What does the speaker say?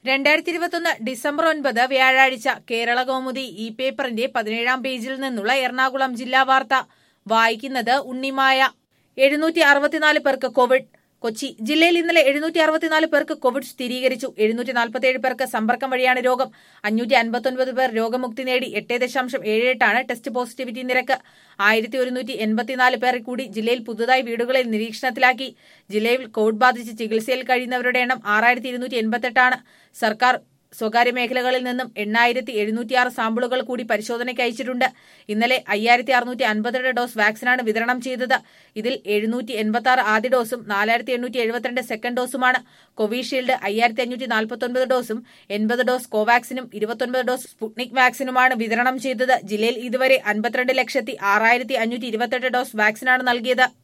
രണ്ടായിരത്തി ഇരുപത്തൊന്ന് ഡിസംബർ ഒൻപത് വ്യാഴാഴ്ച കേരള കൗമുദി ഇ പേപ്പറിന്റെ പതിനേഴാം പേജിൽ നിന്നുള്ള എറണാകുളം ജില്ലാ വാർത്ത വായിക്കുന്നത് ഉണ്ണിമായ എഴുന്നൂറ്റി അറുപത്തിനാല് പേർക്ക് കോവിഡ് കൊച്ചി ജില്ലയിൽ ഇന്നലെ എഴുന്നൂറ്റി അറുപത്തിനാല് പേർക്ക് കോവിഡ് സ്ഥിരീകരിച്ചു എഴുന്നൂറ്റി നാൽപ്പത്തിയേഴ് പേർക്ക് സമ്പർക്കം വഴിയാണ് രോഗം അഞ്ഞൂറ്റി അൻപത്തൊൻപത് പേർ രോഗമുക്തി നേടി എട്ട് ദശാംശം ഏഴ് എട്ടാണ് ടെസ്റ്റ് പോസിറ്റിവിറ്റി നിരക്ക് ആയിരത്തി ഒരുന്നൂറ്റി എൺപത്തിനാല് പേർ കൂടി ജില്ലയിൽ പുതുതായി വീടുകളിൽ നിരീക്ഷണത്തിലാക്കി ജില്ലയിൽ കോവിഡ് ബാധിച്ച് ചികിത്സയിൽ കഴിയുന്നവരുടെ എണ്ണം ആറായിരത്തി ഇരുന്നൂറ്റി എൺപത്തെട്ടാണ് സർക്കാർ സ്വകാര്യ മേഖലകളിൽ നിന്നും എണ്ണായിരത്തി എഴുന്നൂറ്റിയാറ് സാമ്പിളുകൾ കൂടി പരിശോധനയ്ക്ക് അയച്ചിട്ടുണ്ട് ഇന്നലെ അയ്യായിരത്തി അറുന്നൂറ്റി അൻപത്തിരണ്ട് ഡോസ് വാക്സിനാണ് വിതരണം ചെയ്തത് ഇതിൽ എഴുന്നൂറ്റി എൺപത്തി ആറ് ആദ്യ ഡോസും നാലായിരത്തി എണ്ണൂറ്റി എഴുപത്തിരണ്ട് സെക്കൻഡ് ഡോസുമാണ് കോവിഷീൽഡ് അയ്യായിരത്തി അഞ്ഞൂറ്റി നാൽപ്പത്തൊൻപത് ഡോസും എൺപത് ഡോസ് കോവാക്സിനും ഇരുപത്തൊൻപത് ഡോസ് സ്പുട്നിക് വാക്സിനുമാണ് വിതരണം ചെയ്തത് ജില്ലയിൽ ഇതുവരെ അൻപത്തിരണ്ട് ലക്ഷത്തി ആറായിരത്തി അഞ്ഞൂറ്റി ഇരുപത്തെട്ട് ഡോസ് വാക്സിനാണ് നൽകിയത്